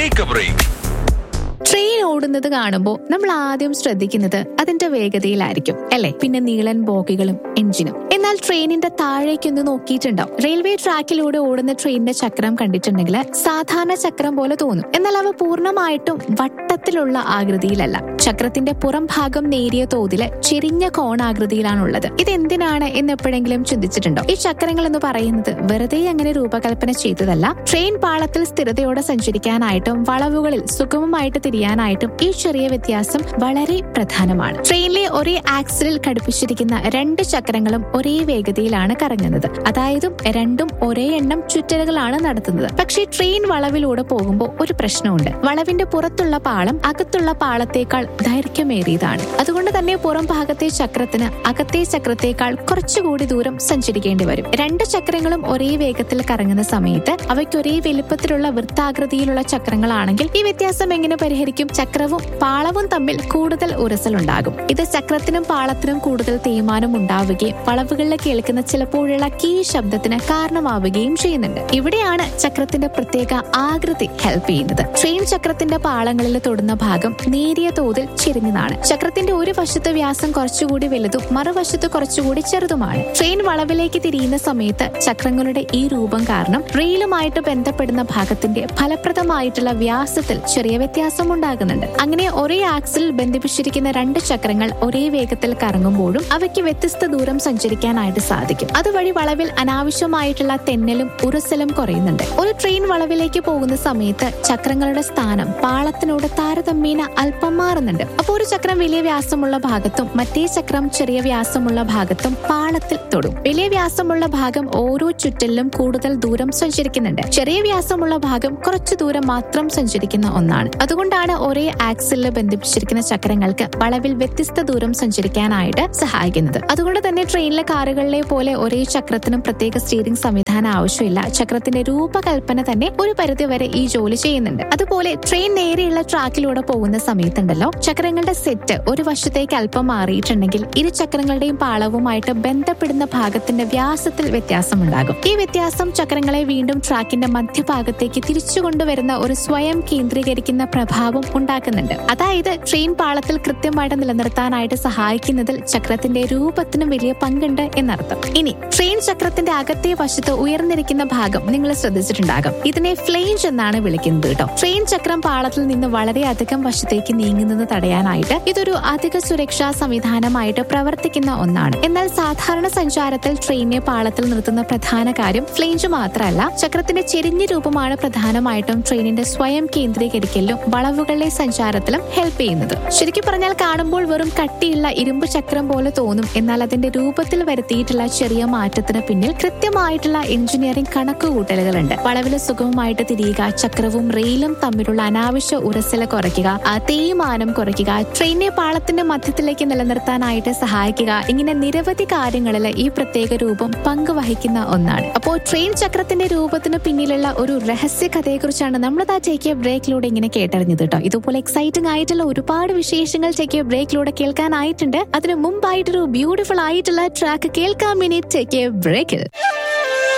take A break train ഓടുന്നത് കാണുമ്പോൾ നമ്മൾ ആദ്യം ശ്രദ്ധിക്കുന്നത് അതിന്റെ വേഗതയിലായിരിക്കും അല്ലെ പിന്നെ നീളൻ ബോഗികളും എഞ്ചിനും എന്നാൽ ട്രെയിനിന്റെ താഴേക്കൊന്ന് നോക്കിയിട്ടുണ്ടാവും റെയിൽവേ ട്രാക്കിലൂടെ ഓടുന്ന ട്രെയിനിന്റെ ചക്രം കണ്ടിട്ടുണ്ടെങ്കിൽ സാധാരണ ചക്രം പോലെ തോന്നും എന്നാൽ അവ പൂർണ്ണമായിട്ടും വട്ടത്തിലുള്ള ആകൃതിയിലല്ല ചക്രത്തിന്റെ പുറം ഭാഗം നേരിയ തോതില് ചെരിഞ്ഞ കോണാകൃതിയിലാണുള്ളത് ഇത് എന്തിനാണ് എന്ന് എപ്പോഴെങ്കിലും ചിന്തിച്ചിട്ടുണ്ടോ ഈ ചക്രങ്ങൾ എന്ന് പറയുന്നത് വെറുതെ അങ്ങനെ രൂപകൽപ്പന ചെയ്തതല്ല ട്രെയിൻ പാളത്തിൽ സ്ഥിരതയോടെ സഞ്ചരിക്കാനായിട്ടും വളവുകളിൽ സുഗമമായിട്ട് തിരിയാനായിട്ടും ഈ ചെറിയ വ്യത്യാസം വളരെ പ്രധാനമാണ് ട്രെയിനിലെ ഒരേ ആക്സിലിൽ ഘടിപ്പിച്ചിരിക്കുന്ന രണ്ട് ചക്രങ്ങളും ഒരേ വേഗതയിലാണ് കറങ്ങുന്നത് അതായത് രണ്ടും ഒരേ എണ്ണം ചുറ്റലുകളാണ് നടത്തുന്നത് പക്ഷേ ട്രെയിൻ വളവിലൂടെ പോകുമ്പോൾ ഒരു പ്രശ്നമുണ്ട് വളവിന്റെ പുറത്തുള്ള പാളം അകത്തുള്ള പാളത്തേക്കാൾ ദൈർഘ്യമേറിയതാണ് അതുകൊണ്ട് തന്നെ പുറം ഭാഗത്തെ ചക്രത്തിന് അകത്തെ ചക്രത്തേക്കാൾ കുറച്ചുകൂടി ദൂരം സഞ്ചരിക്കേണ്ടി വരും രണ്ട് ചക്രങ്ങളും ഒരേ വേഗത്തിൽ കറങ്ങുന്ന സമയത്ത് അവയ്ക്ക് ഒരേ വലുപ്പത്തിലുള്ള വൃത്താകൃതിയിലുള്ള ചക്രങ്ങളാണെങ്കിൽ ഈ വ്യത്യാസം എങ്ങനെ പരിഹരിക്കും ചക്രവും പാളവും തമ്മിൽ കൂടുതൽ ഉരസലുണ്ടാകും ഇത് ചക്രത്തിനും പാളത്തിനും കൂടുതൽ തേയ്മാനം ഉണ്ടാവുകയും വളവുകളിൽ കേൾക്കുന്ന ചിലപ്പോഴുള്ള കീ ശബ്ദത്തിന് കാരണമാവുകയും ചെയ്യുന്നുണ്ട് ഇവിടെയാണ് ചക്രത്തിന്റെ പ്രത്യേക ആകൃതി ഹെൽപ്പ് ചെയ്യുന്നത് ട്രെയിൻ ചക്രത്തിന്റെ പാളങ്ങളിൽ തൊടുന്ന ഭാഗം നേരിയ തോതിൽ ചെരിഞ്ഞതാണ് ചക്രത്തിന്റെ ഒരു വശത്ത് വ്യാസം കുറച്ചുകൂടി വലുതും മറുവശത്ത് കുറച്ചുകൂടി ചെറുതുമാണ് ട്രെയിൻ വളവിലേക്ക് തിരിയുന്ന സമയത്ത് ചക്രങ്ങളുടെ ഈ രൂപം കാരണം റെയിലുമായിട്ട് ബന്ധപ്പെടുന്ന ഭാഗത്തിന്റെ ഫലപ്രദമായിട്ടുള്ള വ്യാസത്തിൽ ചെറിയ വ്യത്യാസം ഉണ്ടാകുന്നുണ്ട് അങ്ങനെ ഒരേ ആക്സിൽ ബന്ധിപ്പിച്ചിരിക്കുന്ന രണ്ട് ചക്രങ്ങൾ ഒരേ വേഗത്തിൽ കറങ്ങുമ്പോഴും അവയ്ക്ക് വ്യത്യസ്ത ദൂരം സഞ്ചരിക്കാനായിട്ട് സാധിക്കും അതുവഴി വളവിൽ അനാവശ്യമായിട്ടുള്ള തെന്നലും ഉരസലും കുറയുന്നുണ്ട് ഒരു ട്രെയിൻ വളവിലേക്ക് പോകുന്ന സമയത്ത് ചക്രങ്ങളുടെ സ്ഥാനം പാളത്തിനോട് താരതമ്യേന അല്പം മാറുന്നുണ്ട് അപ്പോൾ ഒരു ചക്രം വലിയ വ്യാസമുള്ള ഭാഗത്തും മറ്റേ ചക്രം ചെറിയ വ്യാസമുള്ള ഭാഗത്തും പാളത്തിൽ തൊടും വലിയ വ്യാസമുള്ള ഭാഗം ഓരോ ചുറ്റലിലും കൂടുതൽ ദൂരം സഞ്ചരിക്കുന്നുണ്ട് ചെറിയ വ്യാസമുള്ള ഭാഗം കുറച്ചു ദൂരം മാത്രം സഞ്ചരിക്കുന്ന ഒന്നാണ് അതുകൊണ്ടാണ് ഒരേ ആക്സിലിൽ ബന്ധിപ്പിച്ചിരിക്കുന്ന ചക്രങ്ങൾക്ക് വളവിൽ വ്യത്യസ്ത ദൂരം സഞ്ചരിക്കാനായിട്ട് സഹായിക്കുന്നത് അതുകൊണ്ട് തന്നെ ട്രെയിനിലെ കാറുകളിലെ പോലെ ഒരേ ചക്രത്തിനും പ്രത്യേക സ്റ്റീറിംഗ് സംവിധാനം ആവശ്യമില്ല ചക്രത്തിന്റെ രൂപകൽപ്പന തന്നെ ഒരു പരിധി വരെ ഈ ജോലി ചെയ്യുന്നുണ്ട് അതുപോലെ ട്രെയിൻ നേരെയുള്ള ട്രാക്കിലൂടെ പോകുന്ന സമയത്തുണ്ടല്ലോ ചക്രങ്ങളുടെ സെറ്റ് ഒരു വശത്തേക്ക് അല്പം മാറിയിട്ടുണ്ടെങ്കിൽ ഇരു ചക്രങ്ങളുടെയും പാളവുമായിട്ട് ബന്ധപ്പെടുന്ന ഭാഗത്തിന്റെ വ്യാസത്തിൽ വ്യത്യാസമുണ്ടാകും ഈ വ്യത്യാസം ചക്രങ്ങളെ വീണ്ടും ട്രാക്കിന്റെ മധ്യഭാഗത്തേക്ക് തിരിച്ചു കൊണ്ടുവരുന്ന ഒരു സ്വയം കേന്ദ്രീകരിക്കുന്ന പ്രഭാവം ഉണ്ടാക്കുന്നുണ്ട് അതായത് ട്രെയിൻ പാളത്തിൽ കൃത്യമായിട്ട് നിലനിർത്താനായിട്ട് സഹായിക്കുന്നതിൽ ചക്രത്തിന്റെ രൂപത്തിനും വലിയ പങ്കുണ്ട് എന്നർത്ഥം ഇനി ട്രെയിൻ ചക്രത്തിന്റെ അകത്തെ വശത്ത് ഉയർന്നിരിക്കുന്ന ഭാഗം നിങ്ങൾ ശ്രദ്ധിച്ചിട്ടുണ്ടാകും ഇതിനെ ഫ്ലെയിഞ്ച് എന്നാണ് വിളിക്കുന്നത് കേട്ടോ ട്രെയിൻ ചക്രം പാളത്തിൽ നിന്ന് വളരെയധികം വശത്തേക്ക് നീങ്ങുന്നത് തടയാനായിട്ട് ഇതൊരു അധിക സുരക്ഷാ സംവിധാനമായിട്ട് പ്രവർത്തിക്കുന്ന ഒന്നാണ് എന്നാൽ സാധാരണ സഞ്ചാരത്തിൽ ട്രെയിനിനെ പാളത്തിൽ നിർത്തുന്ന പ്രധാന കാര്യം ഫ്ലെയിഞ്ച് മാത്രമല്ല ചക്രത്തിന്റെ ചെരിഞ്ഞ രൂപമാണ് പ്രധാനമായിട്ടും ട്രെയിനിന്റെ സ്വയം കേന്ദ്രീകരിക്കലും വളവുകളിലെ സഞ്ചാരത്തിലും ഹെൽപ്പ് ചെയ്യുന്നത് ശരിക്കും പറഞ്ഞാൽ കാണുമ്പോൾ വെറും കട്ടിയുള്ള ഇരുമ്പ് ചക്രം പോലെ തോന്നും എന്നാൽ അതിന്റെ രൂപത്തിൽ വരുത്തിയിട്ടുള്ള ചെറിയ മാറ്റത്തിന് പിന്നിൽ കൃത്യമായിട്ടുള്ള എഞ്ചിനീയറിംഗ് കണക്കുകൂട്ടലുകളുണ്ട് വളവിൽ സുഗമമായിട്ട് തിരിയുക ചക്രവും റെയിലും തമ്മിലുള്ള അനാവശ്യ ഉരസല കുറയ്ക്കുക ആ തേയ്മാനം കുറയ്ക്കുക ട്രെയിനിനെ പാളത്തിന്റെ മധ്യത്തിലേക്ക് നിലനിർത്താനായിട്ട് സഹായിക്കുക ഇങ്ങനെ നിരവധി കാര്യങ്ങളിൽ ഈ പ്രത്യേക രൂപം പങ്കുവഹിക്കുന്ന ഒന്നാണ് അപ്പോൾ ട്രെയിൻ ചക്രത്തിന്റെ രൂപത്തിന് പിന്നിലുള്ള ഒരു രഹസ്യ കഥയെക്കുറിച്ചാണ് നമ്മൾ ആ ടേക്ക് ബ്രേക്കിലൂടെ ഇങ്ങനെ കേട്ടറിഞ്ഞത് കേട്ടോ ഇതുപോലെ എക്സൈറ്റിംഗ് ആയിട്ടുള്ള ഒരുപാട് വിശേഷങ്ങൾ ടേക്ക് ബ്രേക്കിലൂടെ കേൾക്കാനായിട്ടുണ്ട് അതിന് മുമ്പായിട്ടൊരു ബ്യൂട്ടിഫുൾ ആയിട്ടുള്ള ട്രാക്ക് കേൾക്കാൻ വേണ്ടി ടേക്ക് ബ്രേക്കിൽ